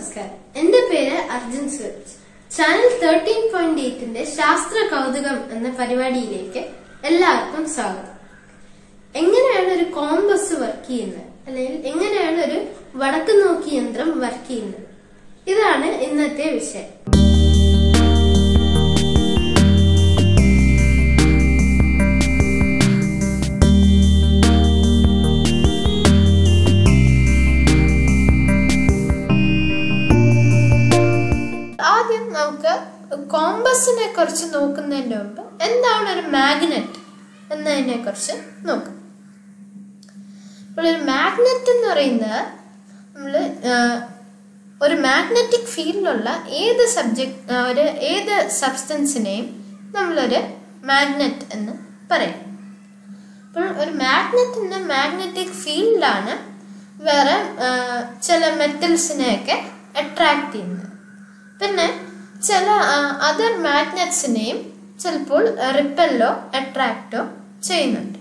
നമസ്കാരം എന്റെ പേര് Arjun Suraj channel thirteen point എയ്റ്റിന്റെ ശാസ്ത്ര കൗതുകം എന്ന പരിപാടിയിലേക്ക് എല്ലാവർക്കും സ്വാഗതം എങ്ങനെയാണ് ഒരു കോമ്പസ് വർക്ക് ചെയ്യുന്നത് അല്ലെങ്കിൽ എങ്ങനെയാണ് ഒരു വടക്ക് നോക്കി യന്ത്രം വർക്ക് ചെയ്യുന്നത് ഇതാണ് ഇന്നത്തെ വിഷയം ആദ്യം നമുക്ക് കോമ്പസിനെ കുറിച്ച് നോക്കുന്നതിന് മുമ്പ് എന്താണ് ഒരു മാഗ്നറ്റ് എന്നതിനെ കുറിച്ച് നോക്കാം അപ്പോൾ ഒരു മാഗ്നറ്റ് എന്ന് പറയുന്നത് നമ്മൾ ഒരു മാഗ്നറ്റിക് ഫീൽഡിലുള്ള ഏത് സബ്ജക്ട് ഒരു ഏത് സബ്സ്റ്റൻസിനെയും നമ്മളൊരു മാഗ്നറ്റ് എന്ന് പറയും അപ്പോൾ ഒരു മാഗ്നറ്റിന്റെ മാഗ്നറ്റിക് ഫീൽഡിലാണ് വേറെ ആ, ചില മെറ്റൽസിനെയൊക്കെ അട്രാക്ട് ചെയ്യുന്നത് പിന്നെ ചില അതർ മാഗ്നറ്റ്സിനെയും ചിലപ്പോൾ റിപ്പല്ലോ അട്രാക്റ്റോ ചെയ്യുന്നുണ്ട്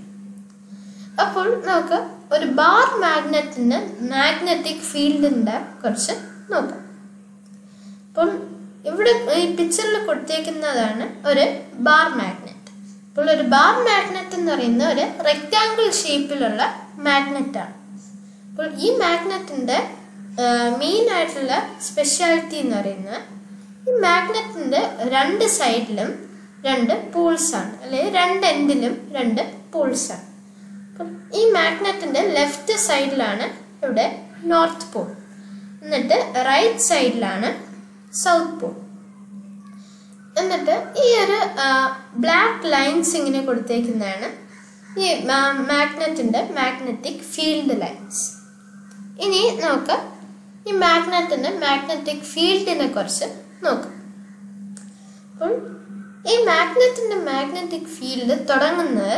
അപ്പോൾ നമുക്ക് ഒരു ബാർ മാഗ്നറ്റിന്റെ മാഗ്നറ്റിക് ഫീൽഡിന്റെ കുറിച്ച് നോക്കാം അപ്പോൾ ഇവിടെ ഈ പിക്ചറിൽ കൊടുത്തേക്കുന്നതാണ് ഒരു ബാർ മാഗ്നറ്റ് അപ്പോൾ ഒരു ബാർ മാഗ്നറ്റ് എന്ന് പറയുന്ന ഒരു റെക്റ്റാങ്കിൾ ഷേപ്പിലുള്ള മാഗ്നറ്റ് ആണ് അപ്പോൾ ഈ മാഗ്നറ്റിന്റെ മെയിൻ ആയിട്ടുള്ള സ്പെഷ്യാലിറ്റി എന്ന് പറയുന്നത് ഈ മാഗ്നറ്റിന്റെ രണ്ട് സൈഡിലും രണ്ട് പോൾസ് ആണ് അല്ലെങ്കിൽ രണ്ട് എൻഡിലും രണ്ട് പോൾസ് ആണ് അപ്പം ഈ മാഗ്നറ്റിന്റെ ലെഫ്റ്റ് സൈഡിലാണ് ഇവിടെ നോർത്ത് പോൾ എന്നിട്ട് റൈറ്റ് സൈഡിലാണ് സൗത്ത് പോൾ എന്നിട്ട് ഈ ഒരു ബ്ലാക്ക് ലൈൻസ് ഇങ്ങനെ കൊടുത്തേക്കുന്നതാണ് ഈ മാഗ്നറ്റിന്റെ മാഗ്നറ്റിക് ഫീൽഡ് ലൈൻസ് ഇനി നമുക്ക് ഈ മാഗ്നറ്റിന്റെ മാഗ്നറ്റിക് ഫീൽഡിനെ കുറിച്ച് നോക്കാം അപ്പോൾ ഈ മാഗ്നറ്റിന്റെ മാഗ്നറ്റിക് ഫീൽഡ് തുടങ്ങുന്നത്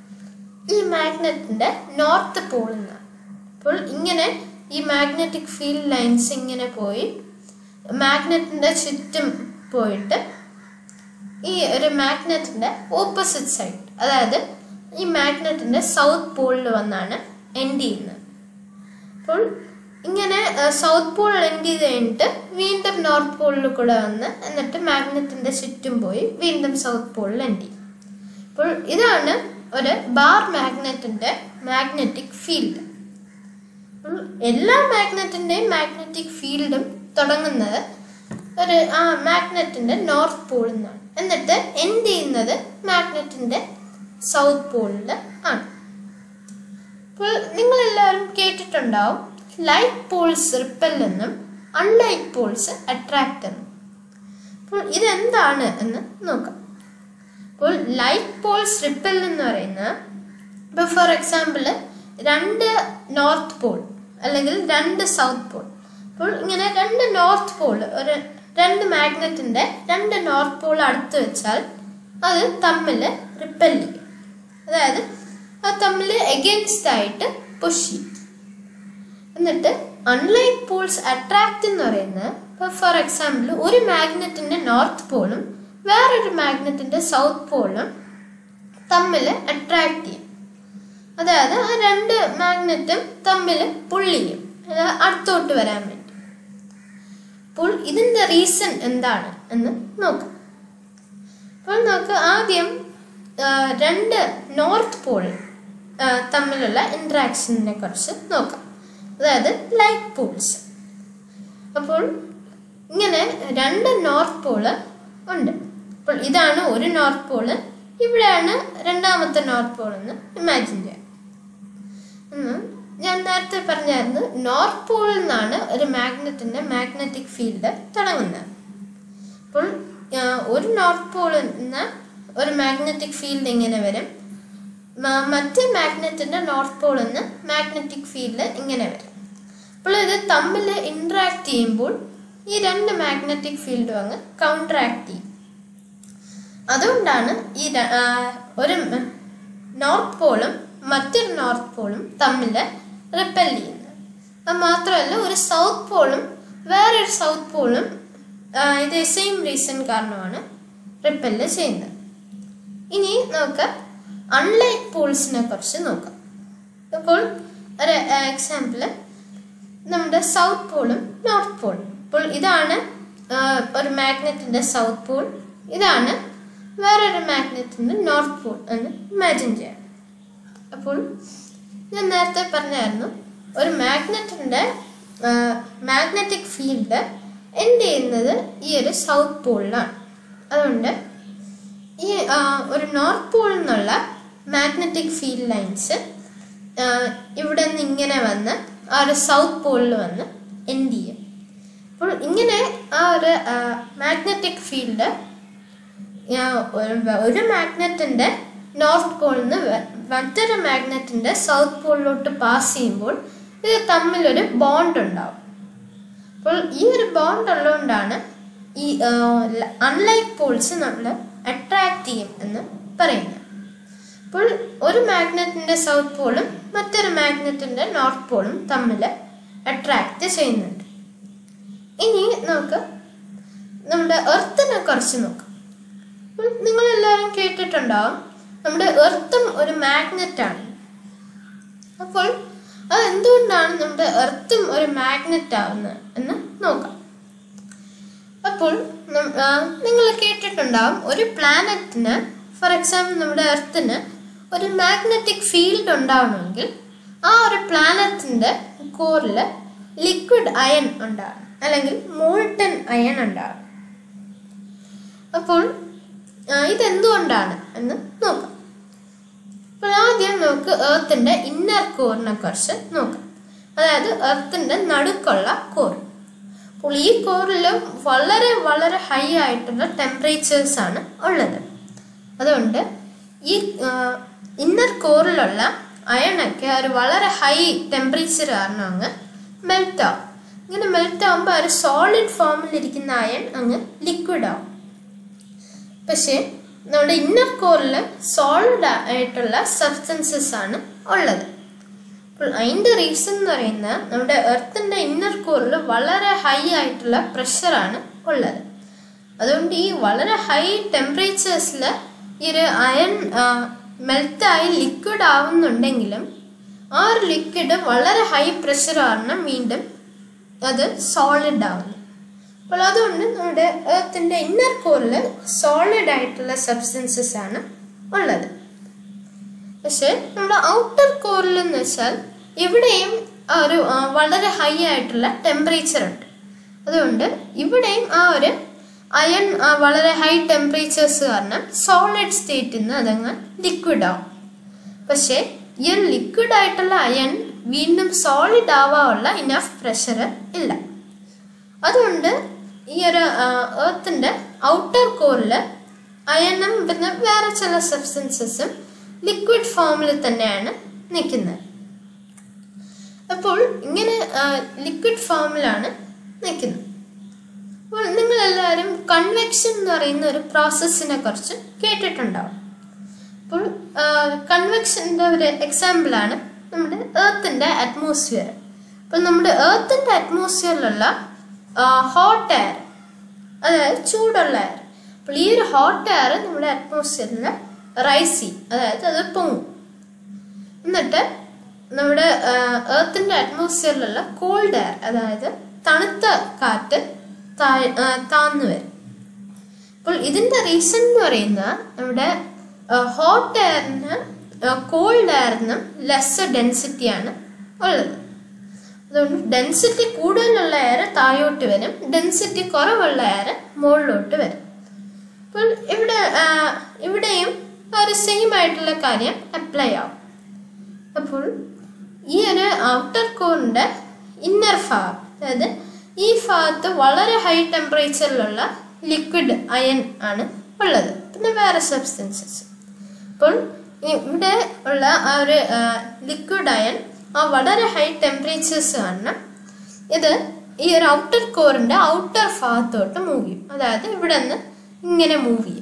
ഈ മാഗ്നറ്റിന്റെ നോർത്ത് പോളിൽ നിന്നാണ് അപ്പോൾ ഇങ്ങനെ ഈ മാഗ്നറ്റിക് ഫീൽഡ് ലൈൻസ് ഇങ്ങനെ പോയി മാഗ്നറ്റിന്റെ ചുറ്റും പോയിട്ട് ഈ ഒരു മാഗ്നറ്റിന്റെ ഓപ്പോസിറ്റ് സൈഡ് അതായത് ഈ മാഗ്നറ്റിന്റെ സൗത്ത് പോളിൽ വന്നാണ് എൻഡ് ചെയ്യുന്നത് അപ്പോൾ ഇങ്ങനെ സൗത്ത് പോൾ എൻഡ് ചെയ്ത് കഴിഞ്ഞിട്ട് വീണ്ടും നോർത്ത് പോളിൽ കൂടെ വന്ന് എന്നിട്ട് മാഗ്നറ്റിന്റെ ചുറ്റും പോയി വീണ്ടും സൗത്ത് പോളിൽ എൻഡ് ചെയ്യും അപ്പോൾ ഇതാണ് ഒരു ബാർ മാഗ്നറ്റിന്റെ മാഗ്നറ്റിക് ഫീൽഡ് അപ്പോൾ എല്ലാ മാഗ്നറ്റിന്റെയും മാഗ്നറ്റിക് ഫീൽഡും തുടങ്ങുന്നത് ഒരു ആ മാഗ്നറ്റിന്റെ നോർത്ത് പോളിൽ നിന്നാണ് എന്നിട്ട് എൻഡ് ചെയ്യുന്നത് മാഗ്നറ്റിന്റെ സൗത്ത് പോളിൽ ആണ് അപ്പോൾ നിങ്ങൾ എല്ലാവരും കേട്ടിട്ടുണ്ടാവും ലൈറ്റ് പോൾസ് റിപ്പൽ എന്നും അൺലൈറ്റ് പോൾസ് അട്രാക്ട് എന്നും അപ്പോൾ ഇതെന്താണ് എന്ന് നോക്കാം അപ്പോൾ ലൈറ്റ് പോൾസ് റിപ്പൽ എന്ന് പറയുന്നത് ഇപ്പോൾ ഫോർ എക്സാമ്പിൾ രണ്ട് നോർത്ത് പോൾ അല്ലെങ്കിൽ രണ്ട് സൗത്ത് പോൾ അപ്പോൾ ഇങ്ങനെ രണ്ട് നോർത്ത് പോൾ ഒരു രണ്ട് മാഗ്നറ്റിന്റെ രണ്ട് നോർത്ത് പോൾ അടുത്ത് വെച്ചാൽ അത് തമ്മിൽ റിപ്പൽ ചെയ്യും അതായത് അത് തമ്മിൽ എഗൻസ്റ്റ് ആയിട്ട് പുഷ് ചെയ്യും എന്നിട്ട് അൺലൈക്ക് പോൾസ് അട്രാക്ട് എന്ന് പറയുന്നത് ഇപ്പോൾ ഫോർ എക്സാമ്പിൾ ഒരു മാഗ്നറ്റിന്റെ നോർത്ത് പോളും വേറൊരു മാഗ്നറ്റിന്റെ സൗത്ത് പോളും തമ്മിൽ അട്രാക്ട് ചെയ്യും അതായത് ആ രണ്ട് മാഗ്നറ്റും തമ്മിൽ പുള്ളി ചെയ്യും അതായത് അടുത്തോട്ട് വരാൻ വേണ്ടി അപ്പോൾ ഇതിന്റെ റീസൺ എന്താണ് എന്ന് നോക്കാം അപ്പോൾ നമുക്ക് ആദ്യം ആ, രണ്ട് നോർത്ത് പോൾ ആ, തമ്മിലുള്ള ഇന്ററാക്ഷനെ കുറിച്ച് നോക്കാം അതായത് ലൈറ്റ് പോൾസ് അപ്പോൾ ഇങ്ങനെ രണ്ട് നോർത്ത് പോള് ഉണ്ട് അപ്പോൾ ഇതാണ് ഒരു നോർത്ത് പോള് ഇവിടെയാണ് രണ്ടാമത്തെ നോർത്ത് പോൾ എന്ന് ഇമാജിൻ ചെയ്യാം ഉം. ഞാൻ നേരത്തെ പറഞ്ഞായിരുന്നു നോർത്ത് പോളിൽ നിന്നാണ് ഒരു മാഗ്നറ്റിന്റെ മാഗ്നറ്റിക് ഫീൽഡ് തുടങ്ങുന്നത് അപ്പോൾ ആ, ഒരു നോർത്ത് പോളിൽ നിന്ന് ഒരു മാഗ്നറ്റിക് ഫീൽഡ് ഇങ്ങനെ വരും മ- മറ്റേ മാഗ്നറ്റിന്റെ നോർത്ത് പോളിൽ നിന്ന് മാഗ്നറ്റിക് ഫീൽഡ് ഇങ്ങനെ വരും അപ്പോൾ ഇത് തമ്മിൽ ഇന്ററാക്ട് ചെയ്യുമ്പോൾ ഈ രണ്ട് മാഗ്നറ്റിക് ഫീൽഡും അങ്ങ് കൗണ്ടറാക്ട് ചെയ്യും അതുകൊണ്ടാണ് ഈ ര- ആ, ഒരു നോർത്ത് പോളും മറ്റൊരു നോർത്ത് പോളും തമ്മിൽ റിപ്പൽ ചെയ്യുന്നത് അത് മാത്രമല്ല ഒരു സൗത്ത് പോളും വേറൊരു സൗത്ത് പോളും ആ, ഇത് സെയിം റീസൺ കാരണമാണ് റിപ്പല് ചെയ്യുന്നത് ഇനി നമുക്ക് അൺലൈറ്റ് പോൾസിനെ കുറിച്ച് നോക്കാം അപ്പോൾ ഒരു എക്സാമ്പിൾ നമ്മുടെ സൗത്ത് പോളും നോർത്ത് പോളും അപ്പോൾ ഇതാണ് ആ, ഒരു മാഗ്നറ്റിന്റെ സൗത്ത് പോൾ ഇതാണ് വേറൊരു മാഗ്നറ്റിന്റെ നോർത്ത് പോൾ എന്ന് ഇമാജിൻ ചെയ്യാം അപ്പോൾ ഞാൻ നേരത്തെ പറഞ്ഞായിരുന്നു ഒരു മാഗ്നറ്റിന്റെ മാഗ്നറ്റിക് ഫീൽഡ് എൻഡ് ചെയ്യുന്നത് ഈ ഒരു സൗത്ത് പോളിലാണ് അതുകൊണ്ട് ഈ ആ, ഒരു നോർത്ത് പോളിൽ നിന്നുള്ള മാഗ്നറ്റിക് ഫീൽഡ് ലൈൻസ് ഇവിടെ നിന്ന് ഇങ്ങനെ വന്ന് ആ ഒരു സൗത്ത് പോളിൽ വന്ന് എൻഡ് ചെയ്യും അപ്പോൾ ഇങ്ങനെ ആ ഒരു മാഗ്നറ്റിക് ഫീൽഡ് ഒരു മാഗ്നറ്റിന്റെ നോർത്ത് പോളിൽ നിന്ന് വെ- മറ്റൊരു മാഗ്നറ്റിന്റെ സൗത്ത് പോളിലോട്ട് പാസ് ചെയ്യുമ്പോൾ ഇത് തമ്മിലൊരു ബോണ്ട് ഉണ്ടാവും അപ്പോൾ ഈ ഒരു ബോണ്ട് ഉള്ളതുകൊണ്ടാണ് ഈ അൺലൈക്ക് പോൾസ് നമ്മൾ അട്രാക്ട് ചെയ്യും എന്ന് പറയുന്നത് അപ്പോൾ ഒരു മാഗ്നറ്റിന്റെ സൗത്ത് പോളും മറ്റൊരു മാഗ്നറ്റിന്റെ നോർത്ത് പോളും തമ്മിൽ അട്രാക്ട് ചെയ്യുന്നുണ്ട് ഇനി നമുക്ക് നമ്മുടെ എർത്തിനെ കുറിച്ച് നോക്കാം അപ്പോൾ നിങ്ങളെല്ലാവരും കേട്ടിട്ടുണ്ടാവും നമ്മുടെ എർത്തും ഒരു മാഗ്നറ്റ് ആണ് അപ്പോൾ അത് എന്തുകൊണ്ടാണ് നമ്മുടെ എർത്തും ഒരു മാഗ്നറ്റ് ആവുന്നത് എന്ന് നോക്കാം അപ്പോൾ നിങ്ങൾ കേട്ടിട്ടുണ്ടാവും ഒരു പ്ലാനറ്റിന് ഫോർ എക്സാമ്പിൾ നമ്മുടെ എർത്തിന് ഒരു മാഗ്നറ്റിക് ഫീൽഡ് ഉണ്ടാവണമെങ്കിൽ ആ ഒരു പ്ലാനറ്റിന്റെ കോറിൽ ലിക്വിഡ് അയൺ ഉണ്ടാകും അല്ലെങ്കിൽ മോൾട്ടൻ അയൺ ഉണ്ടാകും അപ്പോൾ ആ, ഇതെന്തുകൊണ്ടാണ് എന്ന് നോക്കാം അപ്പോൾ ആദ്യം നമുക്ക് എർത്തിന്റെ ഇന്നർ കോറിനെ കുറിച്ച് നോക്കാം അതായത് എർത്തിന്റെ നടുക്കുള്ള കോർ അപ്പോൾ ഈ കോറിൽ വളരെ വളരെ ഹൈ ആയിട്ടുള്ള ടെമ്പറേച്ചേഴ്സ് ആണ് ഉള്ളത് അതുകൊണ്ട് ഈ ഇന്നർ കോറിലുള്ള അയണൊക്കെ ഒരു വളരെ ഹൈ ടെമ്പറേച്ചർ കാരണം അങ്ങ് മെൽറ്റ് ആവും ഇങ്ങനെ മെൽറ്റ് ആകുമ്പോൾ ഒരു സോളിഡ് ഫോമിൽ ഇരിക്കുന്ന അയൺ അങ്ങ് ലിക്വിഡ് ആവും പക്ഷേ നമ്മുടെ ഇന്നർ കോറിൽ സോളിഡ് ആയിട്ടുള്ള സബ്സ്റ്റൻസസ് ആണ് ഉള്ളത് അപ്പോൾ അതിൻ്റെ റീസൺ എന്ന് പറയുന്നത് നമ്മുടെ എർത്തിൻ്റെ ഇന്നർ കോറിൽ വളരെ ഹൈ ആയിട്ടുള്ള പ്രഷറാണ് ഉള്ളത് അതുകൊണ്ട് ഈ വളരെ ഹൈ ടെമ്പറേച്ചേഴ്സിൽ ഈ ഒരു അയൺ മെൽറ്റായി ലിക്വിഡ് ആവുന്നുണ്ടെങ്കിലും ആ ഒരു ലിക്വിഡ് വളരെ ഹൈ പ്രഷർ കാരണം വീണ്ടും അത് സോളിഡ് ആവുന്നു അപ്പോൾ അതുകൊണ്ട് നമ്മുടെ എർത്തിൻ്റെ ഇന്നർ കോറിൽ സോളിഡ് ആയിട്ടുള്ള സബ്സ്റ്റൻസസ് ആണ് ഉള്ളത് പക്ഷെ നമ്മുടെ ഔട്ടർ കോറിൽ എന്ന് വെച്ചാൽ ഇവിടെയും ആ ഒരു ആ, വളരെ ഹൈ ആയിട്ടുള്ള ടെമ്പറേച്ചർ ഉണ്ട് അതുകൊണ്ട് ഇവിടെയും ആ ഒരു അയൺ വളരെ ഹൈ ടെമ്പറേച്ചേഴ്സ് കാരണം സോളിഡ് സ്റ്റേറ്റിൽ നിന്ന് അതങ്ങ് ലിക്വിഡ് ആവും പക്ഷേ ഈ ഒരു ലിക്വിഡ് ആയിട്ടുള്ള അയൺ വീണ്ടും സോളിഡ് ആവാനുള്ള ഇനഫ് പ്രഷർ ഇല്ല അതുകൊണ്ട് ഈ ഒരു എർത്തിൻ്റെ ഔട്ടർ കോറിൽ അയണും പിന്നെ വേറെ ചില സബ്സ്റ്റൻസസും ലിക്വിഡ് ഫോമിൽ തന്നെയാണ് നിൽക്കുന്നത് അപ്പോൾ ഇങ്ങനെ ലിക്വിഡ് ഫോമിലാണ് നിൽക്കുന്നത് അപ്പോൾ നിങ്ങളെല്ലാവരും കൺവെക്ഷൻ എന്ന് പറയുന്ന ഒരു പ്രോസസ്സിനെ കുറിച്ച് കേട്ടിട്ടുണ്ടാവും അപ്പോൾ കൺവെക്ഷൻ്റെ ഒരു എക്സാമ്പിളാണ് നമ്മുടെ എർത്തിൻ്റെ അറ്റ്മോസ്ഫിയർ അപ്പോൾ നമ്മുടെ എർത്തിൻ്റെ അറ്റ്മോസ്ഫിയറിലുള്ള ഹോട്ട് എയർ അതായത് ചൂടുള്ള എയർ അപ്പോൾ ഈ ഒരു ഹോട്ട് എയർ നമ്മുടെ അറ്റ്മോസ്ഫിയറിൽ റൈസ് ചെയ്യും അതായത് അത് പൊങ്ങും എന്നിട്ട് നമ്മുടെ എർത്തിൻ്റെ അറ്റ്മോസ്ഫിയറിലുള്ള കോൾഡ് എയർ അതായത് തണുത്ത കാറ്റ് താഴ് ആ, താഴ്ന്നു വരും അപ്പോൾ ഇതിൻ്റെ റീസൺ എന്ന് പറയുന്നത് നമ്മുടെ ഹോട്ട് എയറിന് കോൾഡ് എയറിനും ലെസ് ഡെൻസിറ്റിയാണ് ഉള്ളത് അതുകൊണ്ട് ഡെൻസിറ്റി കൂടുതലുള്ള എയർ താഴോട്ട് വരും ഡെൻസിറ്റി കുറവുള്ള എയർ മുകളിലോട്ട് വരും അപ്പോൾ ഇവിടെ ആ, ഇവിടെയും ആ ഒരു സെയിം ആയിട്ടുള്ള കാര്യം അപ്ലൈ ആവും അപ്പോൾ ഈ ഒരു ഔട്ടർ കോറിൻ്റെ ഇന്നർ ഭാഗം അതായത് ഈ ഭാഗത്ത് വളരെ ഹൈ ടെമ്പറേച്ചറിലുള്ള ലിക്വിഡ് അയൺ ആണ് ഉള്ളത് പിന്നെ വേറെ സബ്സ്റ്റൻസസ് അപ്പോൾ ഇവിടെ ഉള്ള ആ ഒരു ലിക്വിഡ് അയൺ ആ വളരെ ഹൈ ടെമ്പറേച്ചേഴ്സ് കാരണം ഇത് ഈ ഒരു ഔട്ടർ കോറിൻ്റെ ഔട്ടർ ഭാഗത്തോട്ട് മൂവ് ചെയ്യും അതായത് ഇവിടെ നിന്ന് ഇങ്ങനെ മൂവ് ചെയ്യും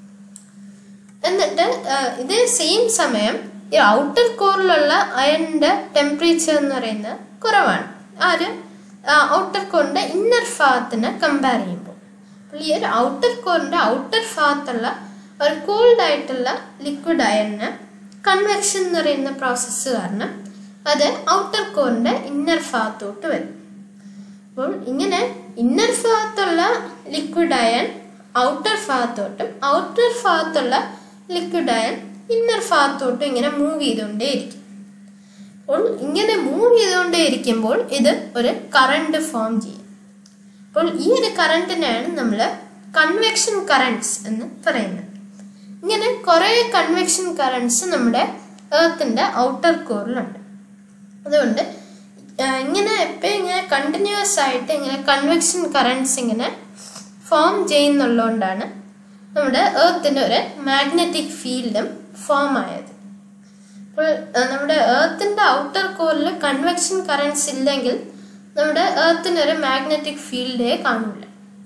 എന്നിട്ട് ആ, ഇതേ സെയിം സമയം ഈ ഔട്ടർ കോറിലുള്ള അയണിന്റെ ടെമ്പറേച്ചർ എന്ന് പറയുന്നത് കുറവാണ് ആ ഒരു ഔട്ടർ കോറിന്റെ ഇന്നർ ഭാഗത്തിനെ കമ്പയർ ചെയ്യുമ്പോൾ അപ്പോൾ ഈ ഒരു ഔട്ടർ കോറിന്റെ ഔട്ടർ ഭാഗത്തുള്ള ഒരു കോൾഡ് ആയിട്ടുള്ള ലിക്വിഡ് അയണിന് കൺവെക്ഷൻ എന്ന് പറയുന്ന പ്രോസസ്സ് കാരണം അത് ഔട്ടർ കോറിന്റെ ഇന്നർ ഭാഗത്തോട്ട് വരും അപ്പോൾ ഇങ്ങനെ ഇന്നർ ഭാഗത്തുള്ള ലിക്വിഡ് അയൺ ഔട്ടർ ഭാഗത്തോട്ടും ഔട്ടർ ഭാഗത്തുള്ള ലിക്വിഡ് അയൺ ഇന്നർ ഭാഗത്തോട്ടും ഇങ്ങനെ മൂവ് ചെയ്തുകൊണ്ടേയിരിക്കും അപ്പോൾ ഇങ്ങനെ മൂവ് ചെയ്തുകൊണ്ടേ ഇരിക്കുമ്പോൾ ഇത് ഒരു കറണ്ട് ഫോം ചെയ്യും അപ്പോൾ ഈ ഒരു കറണ്ടിനെയാണ് നമ്മൾ കൺവെക്ഷൻ കറണ്ട്സ് എന്ന് പറയുന്നത് ഇങ്ങനെ കുറേ കൺവെക്ഷൻ കറണ്ട്സ് നമ്മുടെ ഏർത്തിൻ്റെ ഔട്ടർ കോറിലുണ്ട് അതുകൊണ്ട് ആ, ഇങ്ങനെ എപ്പോഴും ഇങ്ങനെ കണ്ടിന്യൂസ് ആയിട്ട് ഇങ്ങനെ കൺവെക്ഷൻ കറണ്ട്സ് ഇങ്ങനെ ഫോം ചെയ്യുന്നുള്ളതുകൊണ്ടാണ് നമ്മുടെ ഏർത്തിന് ഒരു മാഗ്നറ്റിക് ഫീൽഡും ഫോം ആയത് അപ്പോൾ ആ, നമ്മുടെ ഏർത്തിൻ്റെ ഔട്ടർ കോറിൽ കൺവെക്ഷൻ കറണ്ട്സ് ഇല്ലെങ്കിൽ നമ്മുടെ ഏർത്തിന് ഒരു മാഗ്നറ്റിക് ഫീൽഡേ കാണില്ല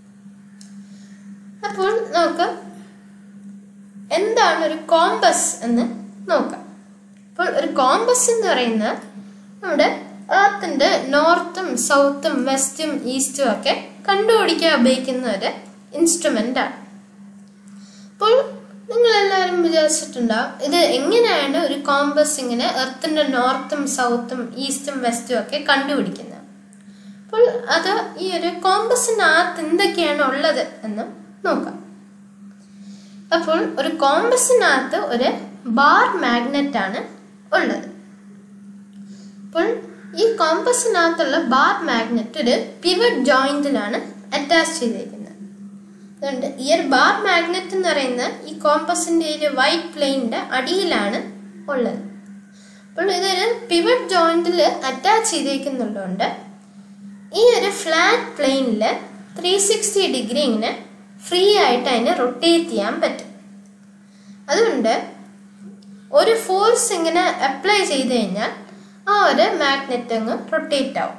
അപ്പോൾ നമുക്ക് എന്താണ് ഒരു കോമ്പസ് എന്ന് നോക്കാം അപ്പോൾ ഒരു കോമ്പസ് എന്ന് പറയുന്നത് നമ്മുടെ ഏർത്തിൻ്റെ നോർത്തും സൗത്തും വെസ്റ്റും ഈസ്റ്റും ഒക്കെ കണ്ടുപിടിക്കാൻ ഉപയോഗിക്കുന്ന ഒരു ഇൻസ്ട്രുമെൻ്റ് ആണ് അപ്പോൾ നിങ്ങളെല്ലാവരും വിചാരിച്ചിട്ടുണ്ടാവും ഇത് എങ്ങനെയാണ് ഒരു കോമ്പസ് ഇങ്ങനെ എർത്തിൻ്റെ നോർത്തും സൗത്തും ഈസ്റ്റും വെസ്റ്റും ഒക്കെ കണ്ടുപിടിക്കുന്നത് അപ്പോൾ അത് ഈ ഒരു കോമ്പസിനകത്ത് എന്തൊക്കെയാണ് ഉള്ളത് എന്ന് നോക്കാം അപ്പോൾ ഒരു കോമ്പസിനകത്ത് ഒരു ബാർ മാഗ്നറ്റ് ആണ് ഉള്ളത് അപ്പോൾ ഈ കോമ്പസിനകത്തുള്ള ബാർ മാഗ്നറ്റ് ഒരു പിവറ്റ് ജോയിന്റിലാണ് അറ്റാച്ച് ചെയ്തിരിക്കുന്നത് അതുകൊണ്ട് ഈ ഒരു ബാർ മാഗ്നറ്റ് എന്ന് പറയുന്ന ഈ കോമ്പസിന്റെ ഒരു വൈറ്റ് പ്ലെയിനിന്റെ അടിയിലാണ് ഉള്ളത് അപ്പോൾ ഇതൊരു പിവറ്റ് ജോയിന്റിൽ അറ്റാച്ച് ചെയ്തേക്കുന്നുള്ളതുകൊണ്ട് ഈ ഒരു ഫ്ലാറ്റ് പ്ലെയിനിൽ ത്രീ സിക്സ്റ്റി ഡിഗ്രി ഇങ്ങനെ ഫ്രീ ആയിട്ട് അതിനെ റൊട്ടേറ്റ് ചെയ്യാൻ പറ്റും അതുകൊണ്ട് ഒരു ഫോഴ്സ് ഇങ്ങനെ അപ്ലൈ ചെയ്ത് കഴിഞ്ഞാൽ ആ ഒരു മാഗ്നറ്റ് അങ്ങ് റൊട്ടേറ്റ് ആവും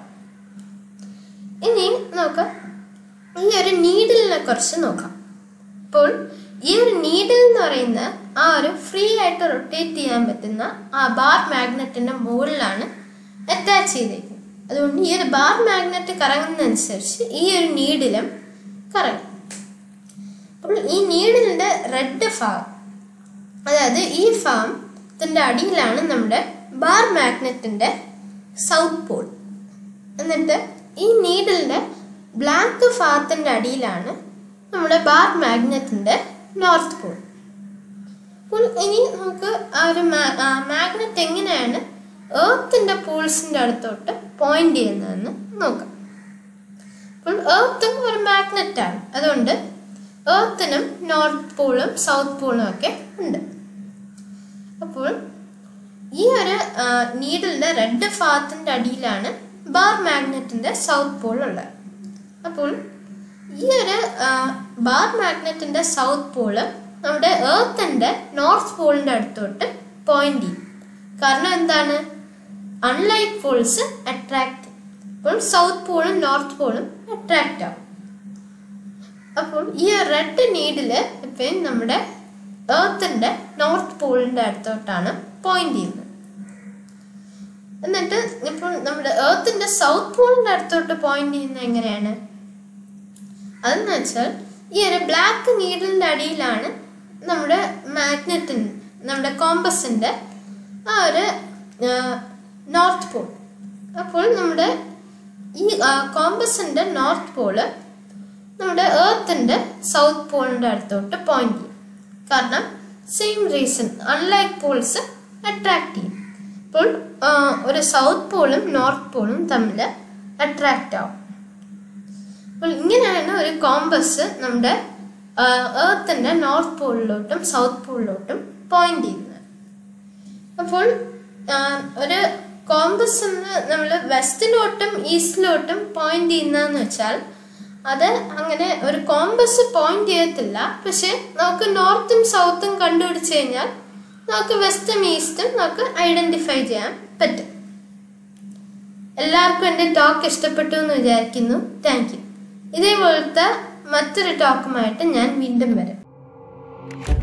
ഇനി നോക്കാം ഈ ഒരു നീഡിലിനെ കുറിച്ച് നോക്കാം അപ്പോൾ ഈ ഒരു നീഡിൽ എന്ന് പറയുന്ന ആ ഒരു ഫ്രീ ആയിട്ട് റൊട്ടേറ്റ് ചെയ്യാൻ പറ്റുന്ന ആ ബാർ മാഗ്നറ്റിന്റെ മുകളിലാണ് അറ്റാച്ച് ചെയ്തേക്കുന്നത് അതുകൊണ്ട് ഈ ഒരു ബാർ മാഗ്നറ്റ് കറങ്ങുന്നതനുസരിച്ച് ഈ ഒരു നീഡിലും കറങ്ങും അപ്പോൾ ഈ നീഡിലിന്റെ റെഡ് ഭാഗം അതായത് ഈ ഫാമത്തിന്റെ അടിയിലാണ് നമ്മുടെ ബാർ മാഗ്നറ്റിന്റെ സൗത്ത് പോൾ എന്നിട്ട് ഈ നീഡിലിന്റെ ബ്ലാക്ക് ഭാഗത്തിന്റെ അടിയിലാണ് നമ്മുടെ ബാർ മാഗ്നറ്റിന്റെ നോർത്ത് പോൾ അപ്പോൾ ഇനി നമുക്ക് ആ ഒരു മാഗ്നറ്റ് എങ്ങനെയാണ് ഏർത്തിന്റെ പോൾസിന്റെ അടുത്തോട്ട് പോയിന്റ് ചെയ്യുന്നതെന്ന് നോക്കാം അപ്പോൾ ഏർത്തും ഒരു മാഗ്നറ്റ് ആണ് അതുകൊണ്ട് ഏർത്തിനും നോർത്ത് പോളും സൗത്ത് പോളും ഒക്കെ ഉണ്ട് അപ്പോൾ ഈ ഒരു നീഡിലിന്റെ റെഡ് ഭാഗത്തിന്റെ അടിയിലാണ് ബാർ മാഗ്നറ്റിന്റെ സൗത്ത് പോൾ ഉള്ളത് അപ്പോൾ ഈ ഒരു ബാർ മാഗ്നറ്റിന്റെ സൗത്ത് പോള് നമ്മുടെ ഏർത്തിന്റെ നോർത്ത് പോളിന്റെ അടുത്തോട്ട് പോയിന്റ് ചെയ്യും കാരണം എന്താണ് അൺലൈക്ക് പോൾസ് അട്രാക്ട് അപ്പോൾ സൗത്ത് പോളും നോർത്ത് പോളും അട്രാക്റ്റ് ആവും അപ്പോൾ ഈ റെഡ് നീഡില് ഇപ്പം നമ്മുടെ ഏർത്തിന്റെ നോർത്ത് പോളിന്റെ അടുത്തോട്ടാണ് പോയിന്റ് ചെയ്യുന്നത് എന്നിട്ട് ഇപ്പോൾ നമ്മുടെ ഏർത്തിന്റെ സൗത്ത് പോളിന്റെ അടുത്തോട്ട് പോയിന്റ് ചെയ്യുന്നത് എങ്ങനെയാണ് അതെന്ന് വെച്ചാൽ ഈ ഒരു ബ്ലാക്ക് നീഡിലിന്റെ അടിയിലാണ് നമ്മുടെ മാഗ്നറ്റിൻ നമ്മുടെ കോമ്പസിന്റെ ആ ഒരു നോർത്ത് പോൾ അപ്പോൾ നമ്മുടെ ഈ കോമ്പസിന്റെ നോർത്ത് പോള് നമ്മുടെ ഏർത്തിന്റെ സൗത്ത് പോളിന്റെ അടുത്തോട്ട് പോയിന്റ് ചെയ്യും കാരണം same reason unlike poles attract ചെയ്യും അപ്പോൾ ഒരു സൗത്ത് പോളും നോർത്ത് പോളും തമ്മിൽ അട്രാക്റ്റ് ആവും അപ്പോൾ ഇങ്ങനെയാണ് ഒരു കോമ്പസ് നമ്മുടെ ഏർത്തിന്റെ നോർത്ത് പോളിലോട്ടും സൗത്ത് പോളിലോട്ടും പോയിന്റ് ചെയ്യുന്നത് അപ്പോൾ ഒരു കോമ്പസ് എന്ന് നമ്മൾ വെസ്റ്റിലോട്ടും ഈസ്റ്റിലോട്ടും പോയിന്റ് ചെയ്യുന്നതെന്ന് വെച്ചാൽ അത് അങ്ങനെ ഒരു കോമ്പസ് പോയിന്റ് ചെയ്യത്തില്ല പക്ഷെ നമുക്ക് നോർത്തും സൗത്തും കണ്ടുപിടിച്ച് കഴിഞ്ഞാൽ നമുക്ക് വെസ്റ്റും ഈസ്റ്റും നമുക്ക് ഐഡന്റിഫൈ ചെയ്യാൻ പറ്റും എല്ലാവർക്കും എൻ്റെ ടോക്ക് ഇഷ്ടപ്പെട്ടു എന്ന് വിചാരിക്കുന്നു താങ്ക് യു ഇതേപോലത്തെ മറ്റൊരു ടോക്കുമായിട്ട് ഞാൻ വീണ്ടും വരും